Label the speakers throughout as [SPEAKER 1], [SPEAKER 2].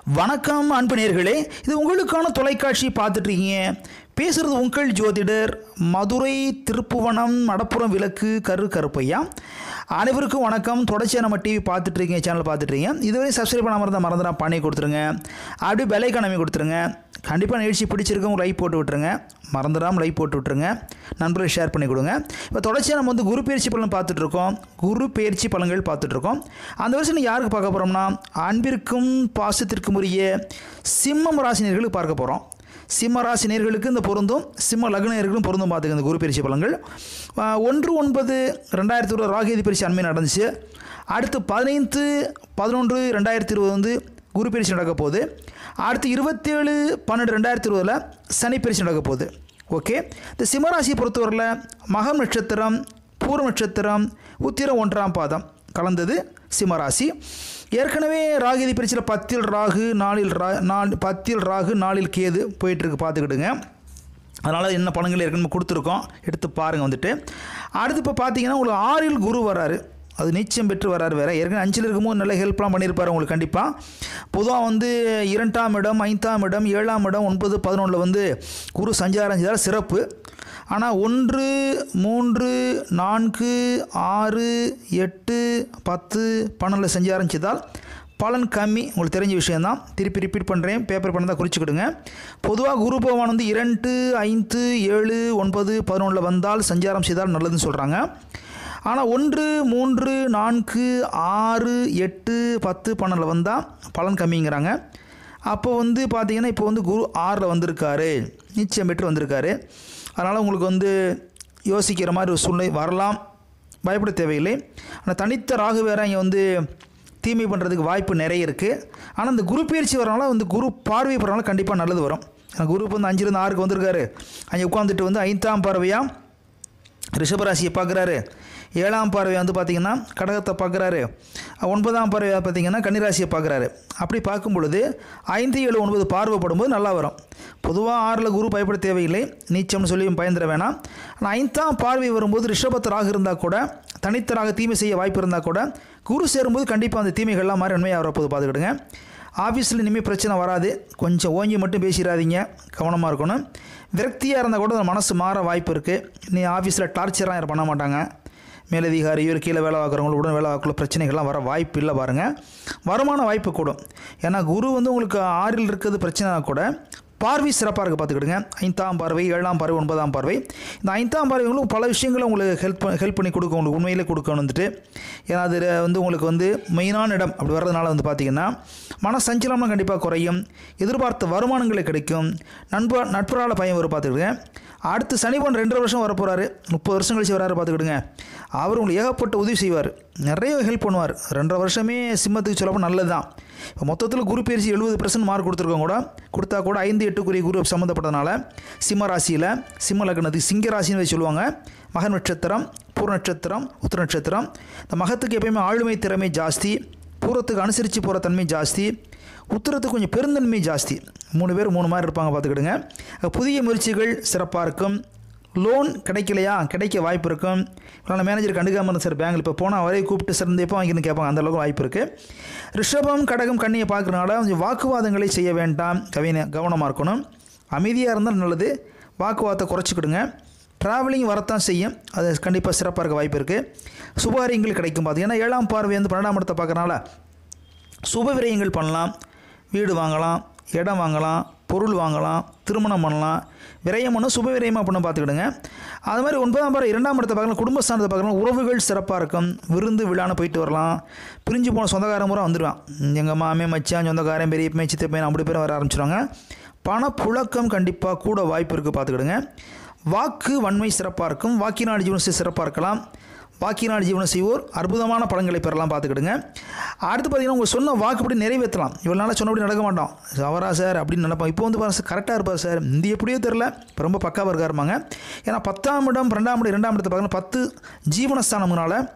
[SPEAKER 1] வணக்கம் அன்பு நேர்களே இது உங்களுக்கான தொலைக்காட்சி பார்த்துட்ருக்கீங்க பேசுகிறது உங்கள் ஜோதிடர் மதுரை திருப்புவனம் மடப்புறம் விளக்கு கரு கருப்பையா அனைவருக்கும் வணக்கம் தொடர்ச்சியாக நம்ம டிவி பார்த்துட்ருக்கீங்க சேனல் பார்த்துட்ருக்கீங்க இதுவரை சப்ஸ்கிரைப் பண்ணாமல் இருந்தால் மறந்துடா பண்ணி கொடுத்துருங்க அப்படியே பெலைக்கான அமைக்க கொடுத்துருங்க கண்டிப்பாக நிகழ்ச்சி பிடிச்சிருக்கவங்க லைக் போட்டு விட்டுருங்க மறந்துடாமல் லைக் போட்டு விட்டுருங்க நண்பர்கள் ஷேர் பண்ணி கொடுங்க இப்போ தொடர்ச்சியாக நம்ம வந்து குரு பயிற்சி பலன் பார்த்துட்ருக்கோம் குரு பயிற்சி பலன்கள் பார்த்துட்ருக்கோம் அந்த வருஷம் யாருக்கு பார்க்க போகிறோம்னா அன்பிற்கும் பாசத்திற்கும் உரிய சிம்மம் ராசினியர்களுக்கு பார்க்க போகிறோம் சிம்ம ராசினியர்களுக்கு இந்த பொருந்தும் சிம்ம லக்னியர்களுக்கும் பொருந்தும் பார்த்துக்க இந்த குரு பயிற்சி பலன்கள் ஆஹ், ஒன்று ஒன்பது ரெண்டாயிரத்தி இருபது ராகேதி பயிற்சி அண்மை நடந்துச்சு அடுத்து பதினைந்து பதினொன்று ரெண்டாயிரத்தி இருபது வந்து குரு பயிற்சி நடக்க போகுது அடுத்து இருபத்தேழு பன்னெண்டு ரெண்டாயிரத்தி இருபதில் சனி பயிற்சி நடக்க போகுது ஓகே இந்த சிம்மராசியை பொறுத்தவரையில் மகம் நட்சத்திரம் பூர்வ நட்சத்திரம் உத்திரம் ஒன்றாம் பாதம் கலந்தது சிம்மராசி ஏற்கனவே ராகிதி பயிற்சியில் பத்தில் ராகு நாலில் ரா நாலு பத்தில் ராகு நாலில் கேது போயிட்டுருக்கு பார்த்துக்கிடுங்க அதனால் என்ன பலன்கள் ஏற்கனவே கொடுத்துருக்கோம் எடுத்து பாருங்கள் வந்துட்டு அடுத்து இப்போ பார்த்தீங்கன்னா உங்களுக்கு ஆறில் குரு வராரு அது நிச்சயம் பெற்று வராரு வேறு ஏற்கனவே அஞ்சில் இருக்கும்போது நல்ல ஹெல்ப்லாம் பண்ணியிருப்பாரு உங்களுக்கு கண்டிப்பாக பொதுவாக வந்து இரண்டாம் இடம் ஐந்தாம் இடம் ஏழாம் இடம் ஒன்பது பதினொன்றில் வந்து குரு சஞ்சாரம் செய்தால் சிறப்பு ஆனால் ஒன்று மூன்று நான்கு ஆறு எட்டு பத்து பன்னெண்டில் சஞ்சாரம் செய்தால் பலன் கம்மி உங்களுக்கு தெரிஞ்ச விஷயம்தான் திருப்பி ரிப்பீட் பண்ணுறேன் பேப்பர் பண்ண தான் குறிச்சிக்கிடுங்க பொதுவாக குரு பகவான் வந்து இரண்டு ஐந்து ஏழு ஒன்பது பதினொன்றில் வந்தால் சஞ்சாரம் செய்தால் நல்லதுன்னு சொல்கிறாங்க ஆனால் ஒன்று மூன்று நான்கு ஆறு எட்டு பத்து பன்னெண்டில் வந்தால் பலன் கம்மிங்கிறாங்க அப்போ வந்து பார்த்தீங்கன்னா இப்போ வந்து குரு ஆறில் வந்திருக்காரு நிச்சயம் பெற்று வந்திருக்காரு அதனால் உங்களுக்கு வந்து யோசிக்கிற மாதிரி ஒரு சூழ்நிலை வரலாம் பயப்பட தேவையில்லை ஆனால் தனித்த ராகு வேற இங்கே வந்து தீமை பண்ணுறதுக்கு வாய்ப்பு நிறைய இருக்குது ஆனால் இந்த குரு பயிற்சி வரனால வந்து குரு பார்வை போகிறனால கண்டிப்பாக நல்லது வரும் ஏன்னா குரு இப்போ வந்து அஞ்சுலேருந்து ஆறுக்கு வந்திருக்காரு அங்கே உட்காந்துட்டு வந்து ஐந்தாம் பார்வையாக ரிஷபராசியை பார்க்குறாரு ஏழாம் பார்வை வந்து பார்த்திங்கன்னா கடகத்தை பார்க்குறாரு ஒன்பதாம் பார்வை பார்த்திங்கன்னா கன்னிராசியை பார்க்குறாரு அப்படி பார்க்கும் பொழுது ஐந்து ஏழு ஒன்பது பார்வைப்படும்போது நல்லா வரும் பொதுவாக ஆறில் குரு பயப்பட தேவையில்லை நீச்சம்னு சொல்லி பயந்துட வேணாம் ஆனால் ஐந்தாம் பார்வை வரும்போது ரிஷபத்தராக இருந்தால் கூட தனித்தராக தீமை செய்ய வாய்ப்பு இருந்தால் கூட குரு சேரும்போது கண்டிப்பாக அந்த தீமைகள்லாம் மாதிரி நன்மையாக வரப்போது பார்த்துக்கிடுங்க ஆஃபீஸில் இனிமேல் பிரச்சனை வராது கொஞ்சம் ஓங்கி மட்டும் பேசிடாதீங்க கவனமாக இருக்கணும் விரக்தியாக இருந்தால் கூட மனசு மாற வாய்ப்பு இருக்குது நீ ஆஃபீஸில் டார்ச்சராக யாரும் பண்ண மாட்டாங்க மேலதிகாரி இவர் கீழே வேலை பார்க்குறவங்க உடன் வேலை பார்க்கல பிரச்சனைகள்லாம் வர வாய்ப்பு இல்லை பாருங்கள் வருமான வாய்ப்பு கூடும் ஏன்னா குரு வந்து உங்களுக்கு ஆறில் இருக்கிறது பிரச்சனை கூட பார்வை சிறப்பாக இருக்க பார்த்துக்கிடுங்க ஐந்தாம் பார்வை ஏழாம் பார்வை ஒன்பதாம் பார்வை இந்த ஐந்தாம் பார்வைகளும் பல விஷயங்களை உங்களுக்கு ஹெல்ப் ஹெல்ப் பண்ணி கொடுக்கும் உங்களுக்கு உண்மையிலே கொடுக்கணும் வந்துட்டு ஏன்னா அது வந்து உங்களுக்கு வந்து மெயினான இடம் அப்படி வர்றதுனால வந்து பார்த்திங்கன்னா மன சஞ்சலம்லாம் கண்டிப்பாக குறையும் எதிர்பார்த்த வருமானங்களை கிடைக்கும் நண்ப நட்பரால் பையன் வரும் பார்த்துக்கிடுங்க அடுத்து சனிபன் ரெண்டரை வருஷம் வர போகிறாரு முப்பது வருஷம் கழிச்சு வராரு பார்த்துக்கிடுங்க அவர் உங்களுக்கு ஏகப்பட்ட உதவி செய்வார் நிறைய ஹெல்ப் பண்ணுவார் ரெண்டரை வருஷமே சிம்மத்துக்கு சொல்லப்போ நல்லது தான் இப்போ மொத்தத்தில் குரு பயிற்சி எழுபது பர்சன்ட் மார்க் கொடுத்துருக்கோம் கூட கொடுத்தா கூட ஐந்து எட்டுக்குரிய குரு சம்மந்தப்பட்டதுனால சிம்ம ராசியில் சிம்ம லக்னத்துக்கு சிங்க ராசின்னு வச்சு சொல்லுவாங்க மக நட்சத்திரம் பூர நட்சத்திரம் உத்திர நட்சத்திரம் இந்த மகத்துக்கு எப்பயுமே ஆளுமை திறமை ஜாஸ்தி பூரத்துக்கு அனுசரித்து போகிற தன்மை ஜாஸ்தி உத்தரத்துக்கு கொஞ்சம் பெருந்தன்மை ஜாஸ்தி மூணு பேர் மூணு மாதிரி இருப்பாங்க பார்த்துக்கிடுங்க அஹ் புதிய முயற்சிகள் சிறப்பாக இருக்கும் லோன் கிடைக்கலையா கிடைக்க வாய்ப்பு இருக்கும் இவ்வளோ மேனேஜர் கண்டுக்காம இருந்தால் சார் பேங்கில் இப்போ போனால் அவரே கூப்பிட்டு சிறந்து எப்போ வாங்கின்னு கேட்பாங்க அந்த அளவுக்கு வாய்ப்பு இருக்குது ரிஷபம் கடகம் கண்ணியை பார்க்குறனால கொஞ்சம் வாக்குவாதங்களை செய்ய வேண்டாம் கவின கவனமாக இருக்கணும் அமைதியாக இருந்தால் நல்லது வாக்குவாதத்தை குறைச்சிக்கிடுங்க ட்ராவலிங் வரத்தான் செய்யும் அது கண்டிப்பாக சிறப்பாக இருக்க வாய்ப்பு இருக்குது சுபகாரியங்கள் கிடைக்கும் பார்த்தீங்கன்னா ஏழாம் பார்வை வந்து பன்னெண்டாம் இடத்தை பார்க்கறனால சுப விரயங்கள் பண்ணலாம் வீடு வாங்கலாம் இடம் வாங்கலாம் பொருள் வாங்கலாம் திருமணம் பண்ணலாம் விரயம் பண்ண சுப விரயமாக பண்ண பார்த்துக்கிடுங்க அது மாதிரி ஒன்பதாம் பாரு இரண்டாம் இடத்தை பார்க்கலாம் குடும்பஸ்தானத்தை பார்க்கலாம் உறவுகள் சிறப்பாக இருக்கும் விருந்து விழான்னு போயிட்டு வரலாம் பிரிஞ்சு போன சொந்தக்காரன் முறை வந்துடுவான் எங்கள் மாமே மச்சான் சொந்தக்காரன் பெரிய பையன் சித்த பையன் அப்படி பேர் வர ஆரம்பிச்சிடுவாங்க பணப்புழக்கம் கண்டிப்பாக கூட வாய்ப்பு இருக்குது பார்த்துக்கிடுங்க வாக்கு வன்மை சிறப்பாக இருக்கும் வாக்கினாடி ஜீவனம் சிறப்பாக இருக்கலாம் வாக்கினால் ஜீவனம் செய்வோர் அற்புதமான பலன்களை பெறலாம் பார்த்துக்கிடுங்க அடுத்து பார்த்தீங்கன்னா உங்கள் சொன்ன வாக்குப்படி நிறைவேற்றலாம் இவ்வளோ நாளாக சொன்னபடி நடக்க மாட்டோம் அவரா சார் அப்படின்னு நினைப்போம் இப்போ வந்து பாருங்க சார் கரெக்டாக இருப்பார் சார் இந்த எப்படியோ தெரில இப்போ ரொம்ப பக்காவாக இருக்காருமாங்க ஏன்னா பத்தாம் இடம் ரெண்டாம் இடம் இரண்டாம் இடத்தை பார்க்கணும் பத்து ஜீவனஸ்தானம்னால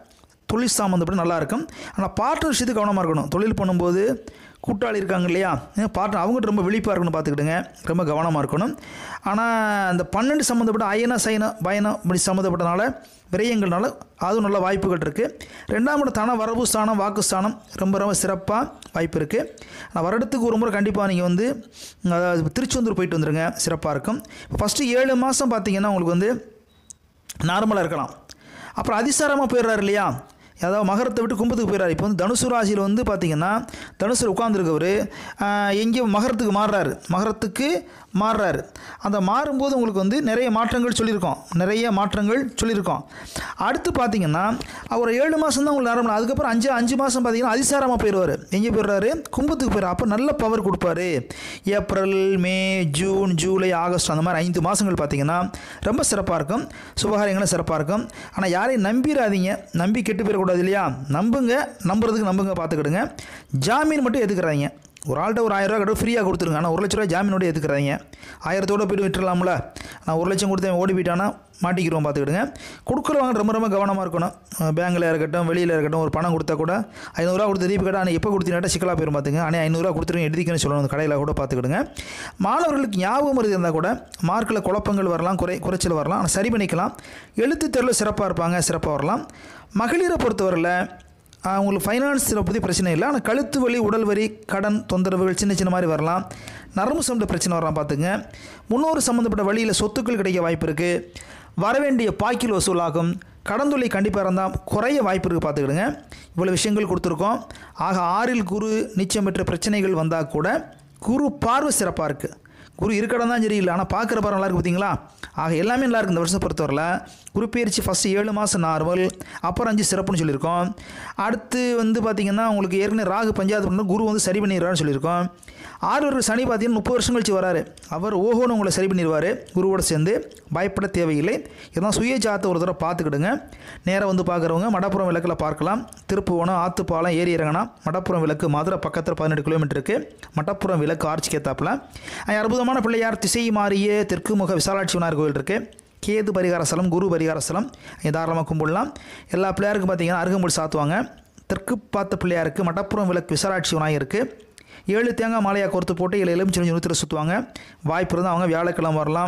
[SPEAKER 1] தொழில் சம்மந்தப்பட்டு நல்லா இருக்கும் ஆனால் பார்ட்னர் விஷயத்துக்கு கவனமாக இருக்கணும் தொழில் பண்ணும்போது கூட்டாளி இருக்காங்க இல்லையா பார்ட்னர் அவங்ககிட்ட ரொம்ப விழிப்பாக இருக்கணும் பார்த்துக்கிடுங்க ரொம்ப கவனமாக இருக்கணும் ஆனால் அந்த பன்னெண்டு சம்மந்தப்பட்ட அயன சயன பயணம் இப்படி சம்மந்தப்பட்டனால விரயங்கள்னால அதுவும் நல்ல வாய்ப்புகள் இருக்குது ரெண்டாம் இடம் தன வரவு ஸ்தானம் வாக்கு ஸ்தானம் ரொம்ப ரொம்ப சிறப்பாக வாய்ப்பு இருக்குது ஆனால் வருடத்துக்கு ஒரு முறை கண்டிப்பாக நீங்கள் வந்து அதாவது திருச்செந்தூர் போயிட்டு வந்துடுங்க சிறப்பாக இருக்கும் இப்போ ஃபஸ்ட்டு ஏழு மாதம் பார்த்தீங்கன்னா உங்களுக்கு வந்து நார்மலாக இருக்கலாம் அப்புறம் அதிசாரமாக போயிடுறாரு இல்லையா அதாவது மகரத்தை விட்டு கும்பத்துக்கு போயிடுறாரு இப்போ வந்து தனுசு ராசியில் வந்து பார்த்தீங்கன்னா தனுசில் உட்காந்துருக்கவர் எங்கேயும் மகரத்துக்கு மாறுறாரு மகரத்துக்கு மாறுறாரு அந்த மாறும்போது உங்களுக்கு வந்து நிறைய மாற்றங்கள் சொல்லியிருக்கோம் நிறைய மாற்றங்கள் சொல்லியிருக்கோம் அடுத்து பார்த்தீங்கன்னா அவர் ஏழு மாதம் தான் உங்களுக்கு நார்மல் அதுக்கப்புறம் அஞ்சு அஞ்சு மாதம் பார்த்தீங்கன்னா அதிசாரமாக போயிடுவார் எங்கே போயிடுறாரு கும்பத்துக்கு போயிடுறாரு அப்போ நல்ல பவர் கொடுப்பாரு April May June July August அந்த மாதிரி ஐந்து மாதங்கள் பார்த்தீங்கன்னா ரொம்ப சிறப்பாக இருக்கும் சுபகாரியங்களும் சிறப்பாக இருக்கும் ஆனால் யாரையும் நம்பிடாதீங்க நம்பி கெட்டு போயிடக்கூடாது இல்லையா நம்புங்க நம்புறதுக்கு நம்புங்க பார்த்துக்கிடுங்க ஜாமீன் மட்டும் எதுக்குறாங்க ஒரு ஆள்கிட்ட ஒரு ஆயிரம் ரூபா கிட்ட ஃப்ரீயாக கொடுத்துருங்க ஆனால் ஒரு லட்ச ரூபா ஜாமீனோட எதுக்குறாங்க ஆயிரத்தோட போய்ட்டு விட்டுறலாம்ல நான் ஒரு லட்சம் கொடுத்தேன் ஓடி போயிட்டானா மாட்டிக்கிறோம் பார்த்துக்கிடுங்க கொடுக்குறவங்க ரொம்ப ரொம்ப கவனமாக இருக்கணும் பேங்கில் இருக்கட்டும் வெளியில் இருக்கட்டும் ஒரு பணம் கொடுத்தா கூட ஐநூறுரூவா கொடுத்து திருப்பி கேட்டால் ஆனால் எப்போ கொடுத்தீங்கன்னா சிக்கலாக போயிடும் பார்த்துங்க ஆனால் ஐநூறுரூவா கொடுத்துருங்க எழுதிக்கன்னு சொல்லணும் அந்த கடையில் கூட பார்த்துக்கிடுங்க மாணவர்களுக்கு ஞாபகம் மருதி இருந்தால் கூட மார்க்கில் குழப்பங்கள் வரலாம் குறை குறைச்சல் வரலாம் ஆனால் சரி பண்ணிக்கலாம் எழுத்து தேர்வில் சிறப்பாக இருப்பாங்க சிறப்பாக வரலாம் மகளிரை பொறுத்தவரையில் அவங்களுக்கு ஃபைனான்ஸில் பற்றி பிரச்சனை இல்லை ஆனால் கழுத்து வலி உடல் வலி கடன் தொந்தரவுகள் சின்ன சின்ன மாதிரி வரலாம் நரம்பு சம்மந்த பிரச்சனை வரலாம் பார்த்துங்க முன்னோர் சம்மந்தப்பட்ட வழியில் சொத்துக்கள் கிடைக்க வாய்ப்பு இருக்குது வரவேண்டிய பாக்கில் வசூலாகும் கடன் தொல்லை கண்டிப்பாக இருந்தால் குறைய வாய்ப்பு இருக்குது பார்த்துக்கிடுங்க இவ்வளோ விஷயங்கள் கொடுத்துருக்கோம் ஆக ஆறில் குரு நிச்சயம் பெற்ற பிரச்சனைகள் வந்தால் கூட குரு பார்வை சிறப்பாக இருக்குது குரு இருக்கடம் தான் சரியில்லை ஆனால் பார்க்குற பாரு நல்லா இருக்கு பார்த்தீங்களா ஆக எல்லாமே நல்லா இருக்கு இந்த வருஷம் பொறுத்தவரையில் குரு பயிற்சி ஃபஸ்ட்டு ஏழு மாதம் நார்மல் அப்புறம் அஞ்சு சிறப்புன்னு சொல்லியிருக்கோம் அடுத்து வந்து பார்த்திங்கன்னா உங்களுக்கு ஏற்கனவே ராகு பஞ்சாயத்து பண்ண குரு வந்து சரி பண்ணிடுறான்னு சொல்லியிருக்கோம் ஆறு ஒரு சனி பார்த்தீங்கன்னா முப்பது வருஷம் கழிச்சு வராரு அவர் ஓஹோன்னு உங்களை சரி பண்ணிடுவார் குருவோட சேர்ந்து பயப்பட தேவையில்லை இதான் சுய ஜாத்தை ஒரு தடவை பார்த்துக்கிடுங்க நேராக வந்து பார்க்குறவங்க மடப்புறம் விளக்கில் பார்க்கலாம் திருப்புவனம் ஆத்துப்பாலம் ஏரி இறங்கணும் மடப்புறம் விளக்கு மதுரை பக்கத்தில் பதினெட்டு கிலோமீட்டர் இருக்குது மடப்புறம் விளக்கு ஆர்ச்சி கேத்தாப்பில் அற்புதமான பிள்ளையார் திசை மாறிய தெற்கு முக விசாலாட்சி விநாயகர் கோயில் இருக்குது கேது பரிகார ஸ்தலம் குரு பரிகார ஸ்தலம் இங்க தாராளமாக கும்பிடலாம் எல்லா பிள்ளையாருக்கும் பார்த்தீங்கன்னா அருகம்புல் சாத்துவாங்க தெற்கு பார்த்த பிள்ளையாருக்கு மடப்புறம் விளக்கு விசாலாட்சி விநாயகர் இருக்குது ஏழு தேங்காய் மாலையாக கோர்த்து போட்டு ஏழு எலுமிச்சை நூற்றி சுற்றுவாங்க வாய்ப்பு இருந்தால் அவங்க வியாழக்கிழமை வரலாம்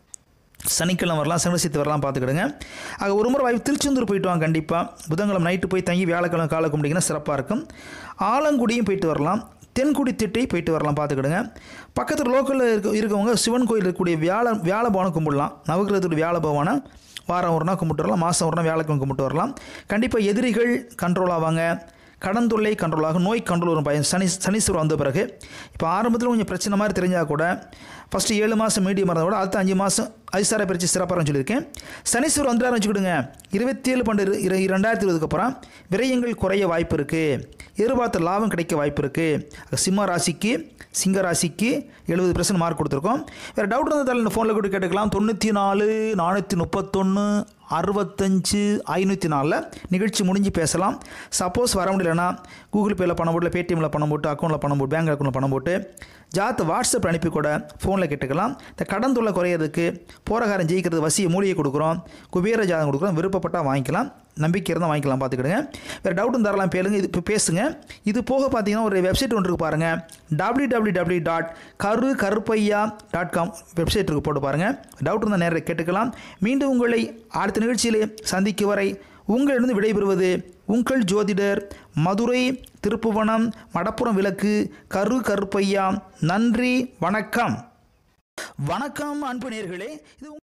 [SPEAKER 1] சனிக்கிழமை வரலாம் சனிசித்து வரலாம் பார்த்துக்கிடுங்க ஆக ஒரு முறை வாய்ப்பு திருச்செந்தூர் போயிட்டு வாங்க கண்டிப்பாக புதன்கிழமை நைட்டு போய் தங்கி வியாழக்கிழமை காலை கும்பிட்டிங்கன்னா சிறப்பாக இருக்கும் ஆலங்குடியும் போயிட்டு வரலாம் தென்குடி திட்டை போயிட்டு வரலாம் பார்த்துக்கிடுங்க பக்கத்தில் லோக்கலில் இருக்க இருக்கவங்க சிவன் கோயில் இருக்கக்கூடிய வியாழ வியாழ பவனை கும்பிடலாம் நவகிரகத்துடைய வியாழ பவனை வாரம் ஒரு நாள் கும்பிட்டு வரலாம் மாதம் ஒரு நாள் வியாழக்கிழமை கும்பிட்டு வரலாம் கண்டிப்பாக எதிரிகள் கண்ட்ரோல் ஆவாங்க கடன் தொல்லை கண்ட்ரோல் ஆகும் நோய் கண்ட்ரோல் வரும் பயம் சனி சனீஸ்வரர் வந்த பிறகு இப்போ ஆரம்பத்தில் கொஞ்சம் பிரச்சனை மாதிரி தெரிஞ்சால் கூட ஃபஸ்ட்டு ஏழு மாதம் மீடியம் இருந்தால் கூட அடுத்த அஞ்சு மாதம் அதிசார பிரித்து சிறப்பாக சொல்லியிருக்கேன் சனீஸ்வரர் வந்துட்டாரு வச்சுக்கிடுங்க இருபத்தி ஏழு பன்னெண்டு இரு ரெண்டாயிரத்தி இருபதுக்கு அப்புறம் விரயங்கள் குறைய வாய்ப்பு இருக்குது எதிர்பார்த்த லாபம் கிடைக்க வாய்ப்பு இருக்குது சிம்ம ராசிக்கு சிங்க ராசிக்கு எழுபது பர்சன்ட் மார்க் கொடுத்துருக்கோம் வேறு டவுட் இருந்தால் இந்த ஃபோனில் கூட கேட்டுக்கலாம் தொண்ணூற்றி நாலு நானூற்றி முப்பத்தொன்று அறுபத்தஞ்சு ஐநூற்றி நாலில் நிகழ்ச்சி முடிஞ்சு பேசலாம் சப்போஸ் வர முடியலன்னா கூகுள் பேயில் பணம் போட்டு பேடிஎம்மில் பணம் போட்டு அக்கௌண்ட்டில் பணம் போட்டு பேங்க் அக்கௌண்ட்டில் பணம் போட்டு ஜாத்தை வாட்ஸ்அப் அனுப்பி கூட ஃபோனில் கேட்டுக்கலாம் இந்த கடன் தொல்லை குறையிறதுக்கு போரகாரம் ஜெயிக்கிறது வசிய மூலிகை கொடுக்குறோம் குபேர ஜாதகம் கொடுக்குறோம் விருப்பப்பட்டால் வாங்கிக்கலாம் நம்பிக்கை இருந்தால் வாங்கிக்கலாம் பார்த்துக்கிடுங்க வேறு டவுட்டும் தரலாம் பேருங்க இது இப்போ பேசுங்க இது போக பார்த்தீங்கன்னா ஒரு வெப்சைட் ஒன்று இருக்கு பாருங்கள் டபிள்யூ டபிள்யூ டபிள்யூ டாட் கரு கருப்பையா டாட் காம் வெப்சைட் இருக்கு போட்டு பாருங்கள் டவுட் இருந்தால் நேரில் கேட்டுக்கலாம் மீண்டும் உங்களை அடுத்த நிகழ்ச்சியிலே சந்திக்கும் வரை உங்களிடம் விடைபெறுவது உங்கள் ஜோதிடர் மதுரை திருப்புவனம் மடப்புறம் விளக்கு கரு கருப்பையா நன்றி வணக்கம் வணக்கம் அன்பு நேர்களே இது